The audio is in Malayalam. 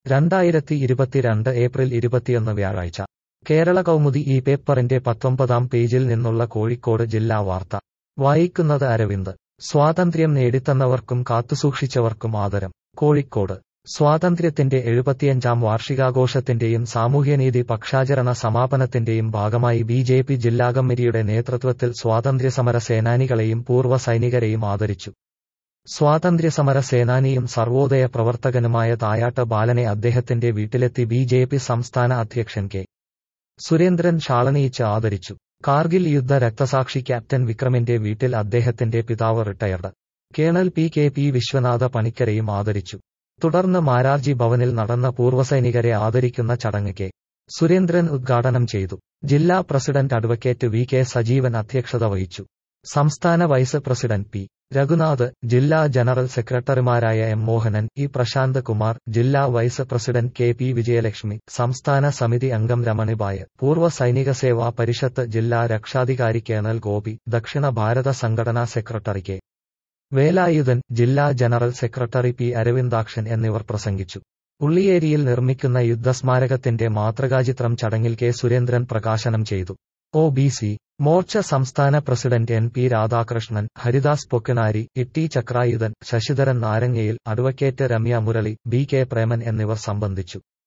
രണ്ടായിരത്തി ഇരുപത്തിരണ്ട് ഏപ്രിൽ ഇരുപത്തിയൊന്ന് വ്യാഴാഴ്ച കേരള കൗമുദി ഈ പേപ്പറിന്റെ പത്തൊമ്പതാം പേജിൽ നിന്നുള്ള കോഴിക്കോട് ജില്ലാ വാർത്ത വായിക്കുന്നത് അരവിന്ദ് സ്വാതന്ത്ര്യം നേടിത്തന്നവർക്കും കാത്തുസൂക്ഷിച്ചവർക്കും ആദരം കോഴിക്കോട് സ്വാതന്ത്ര്യത്തിന്റെ എഴുപത്തിയഞ്ചാം വാർഷികാഘോഷത്തിന്റെയും സാമൂഹ്യനീതി പക്ഷാചരണ സമാപനത്തിന്റെയും ഭാഗമായി ബി ജെ പി ജില്ലാ കമ്മിറ്റിയുടെ നേതൃത്വത്തിൽ സ്വാതന്ത്ര്യസമര സേനാനികളെയും പൂർവ്വ സൈനികരെയും ആദരിച്ചു സ്വാതന്ത്ര്യസമര സേനാനിയും സർവോദയ പ്രവർത്തകനുമായ തായാട്ട് ബാലനെ അദ്ദേഹത്തിന്റെ വീട്ടിലെത്തി ബി ജെ പി സംസ്ഥാന അധ്യക്ഷൻ കെ സുരേന്ദ്രൻ ഷാളണിയിച്ച് ആദരിച്ചു കാർഗിൽ യുദ്ധ രക്തസാക്ഷി ക്യാപ്റ്റൻ വിക്രമിന്റെ വീട്ടിൽ അദ്ദേഹത്തിന്റെ പിതാവ് retired colonel P K P Viswanatha പണിക്കരെയും ആദരിച്ചു തുടർന്ന് മാരാർജി ഭവനിൽ നടന്ന പൂർവ്വസൈനികരെ ആദരിക്കുന്ന ചടങ്ങ് കെ സുരേന്ദ്രൻ ഉദ്ഘാടനം ചെയ്തു ജില്ലാ president advocate V K Sajeevan അധ്യക്ഷത വഹിച്ചു സംസ്ഥാന വൈസ് പ്രസിഡന്റ് പി രഘുനാഥ് ജില്ലാ ജനറൽ സെക്രട്ടറിമാരായ എം മോഹനൻ ഇ പ്രശാന്ത് കുമാർ ജില്ലാ vice president K P Vijayalakshmi സംസ്ഥാന സമിതി അംഗം രമണിബായ് പൂർവ്വ സൈനിക സേവാ പരിഷത്ത് ജില്ലാ രക്ഷാധികാരി കേണൽ ഗോപി ദക്ഷിണ ഭാരത സംഘടനാ സെക്രട്ടറി കെ വേലായുധൻ ജില്ലാ ജനറൽ സെക്രട്ടറി പി അരവിന്ദാക്ഷൻ എന്നിവർ പ്രസംഗിച്ചു ഉള്ളിയേരിയിൽ നിർമ്മിക്കുന്ന യുദ്ധസ്മാരകത്തിന്റെ മാതൃകാചിത്രം ചടങ്ങിൽ കെ സുരേന്ദ്രൻ പ്രകാശനം ചെയ്തു ഒ ബി സി മോർച്ച സംസ്ഥാന president N P Radhakrishnan Haridas Pokkinari Itti Chakrayudhan Sasidharan Narangayil advocate Ramya Murali B K Preman എന്നിവർ സംബന്ധിച്ചു